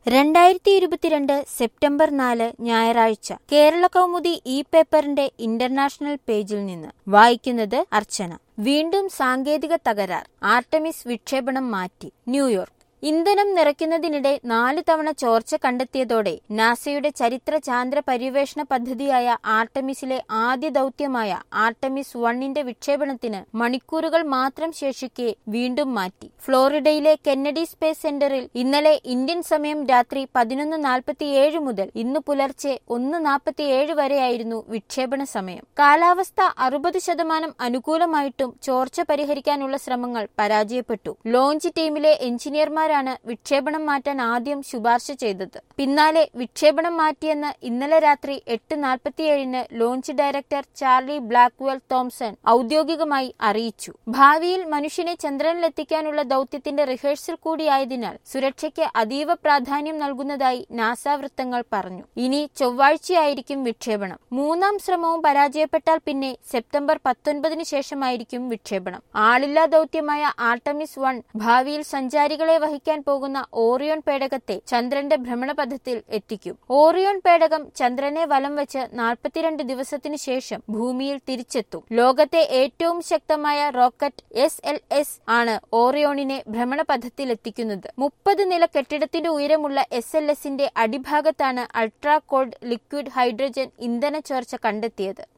രണ്ടായിരത്തി ഇരുപത്തിരണ്ട് സെപ്റ്റംബർ നാല് ഞായറാഴ്ച കേരള കൗമുദി ഇ പേപ്പറിന്റെ ഇന്റർനാഷണൽ പേജിൽ നിന്ന് വായിക്കുന്നത് അർച്ചന വീണ്ടും സാങ്കേതിക തകരാർ ആർട്ടമിസ് വിക്ഷേപണം മാറ്റി ന്യൂയോർക്ക് ഇന്ധനം നിറയ്ക്കുന്നതിനിടെ നാല് തവണ ചോർച്ച കണ്ടെത്തിയതോടെ നാസയുടെ ചരിത്ര ചാന്ദ്ര പര്യവേഷണ പദ്ധതിയായ ആർട്ടമിസിലെ ആദ്യ ദൌത്യമായ ആർട്ടമിസ് വണ്ണിന്റെ വിക്ഷേപണത്തിന് മണിക്കൂറുകൾ മാത്രം ശേഷിക്കെ വീണ്ടും മാറ്റി ഫ്ലോറിഡയിലെ കെന്നഡി സ്പേസ് സെന്ററിൽ ഇന്നലെ ഇന്ത്യൻ സമയം രാത്രി പതിനൊന്ന് നാൽപ്പത്തിയേഴ് മുതൽ ഇന്ന് പുലർച്ചെ ഒന്ന് നാൽപ്പത്തിയേഴ് വരെയായിരുന്നു വിക്ഷേപണ സമയം കാലാവസ്ഥ അറുപത് ശതമാനം അനുകൂലമായിട്ടും ചോർച്ച പരിഹരിക്കാനുള്ള ശ്രമങ്ങൾ പരാജയപ്പെട്ടു ലോഞ്ച് ടീമിലെ എഞ്ചിനീയർമാരാണ് വിക്ഷേപണം മാറ്റാൻ ആദ്യം ശുപാർശ ചെയ്തത് പിന്നാലെ വിക്ഷേപണം മാറ്റിയെന്ന് ഇന്നലെ രാത്രി എട്ട് നാൽപ്പത്തിയേഴിന് launch director Charlie Blackwell Thompson ഔദ്യോഗികമായി അറിയിച്ചു ഭാവിയിൽ മനുഷ്യനെ ചന്ദ്രനിലെത്തിക്കാനുള്ള ദൌത്യത്തിന്റെ റിഹേഴ്സൽ കൂടിയായതിനാൽ സുരക്ഷയ്ക്ക് അതീവ പ്രാധാന്യം നൽകുന്നതായി നാസ വൃത്തങ്ങൾ പറഞ്ഞു ഇനി ചൊവ്വാഴ്ചയായിരിക്കും വിക്ഷേപണം മൂന്നാം ശ്രമവും പരാജയപ്പെട്ടാൽ പിന്നെ സെപ്റ്റംബർ പത്തൊൻപതിന് ശേഷമായിരിക്കും വിക്ഷേപണം ആളില്ലാ ദൌത്യമായ ആർട്ടമിസ് വൺ ഭാവിയിൽ സഞ്ചാരികളെ വഹിക്കാൻ പോകുന്ന ഓറിയോൺ പേടകത്തെ ചന്ദ്രന്റെ ഭ്രമണപഥത്തിൽ എത്തിക്കും ഓറിയോൺ പേടകം ചന്ദ്രനെ വലം വെച്ച് നാൽപ്പത്തിരണ്ട് ദിവസത്തിനു ശേഷം ഭൂമിയിൽ തിരിച്ചെത്തും ലോകത്തെ ഏറ്റവും ശക്തമായ റോക്കറ്റ് എസ് എൽ എസ് ആണ് ഓറിയോണിനെ ഭ്രമണപഥത്തിൽ എത്തിക്കുന്നത് മുപ്പത് നില കെട്ടിടത്തിന്റെ ഉയരമുള്ള എസ് എൽ എസിന്റെ അടിഭാഗത്താണ് അൾട്രാ കോൾഡ് ലിക്വിഡ് ഹൈഡ്രജൻ ഇന്ധന ചോർച്ച കണ്ടെത്തിയത്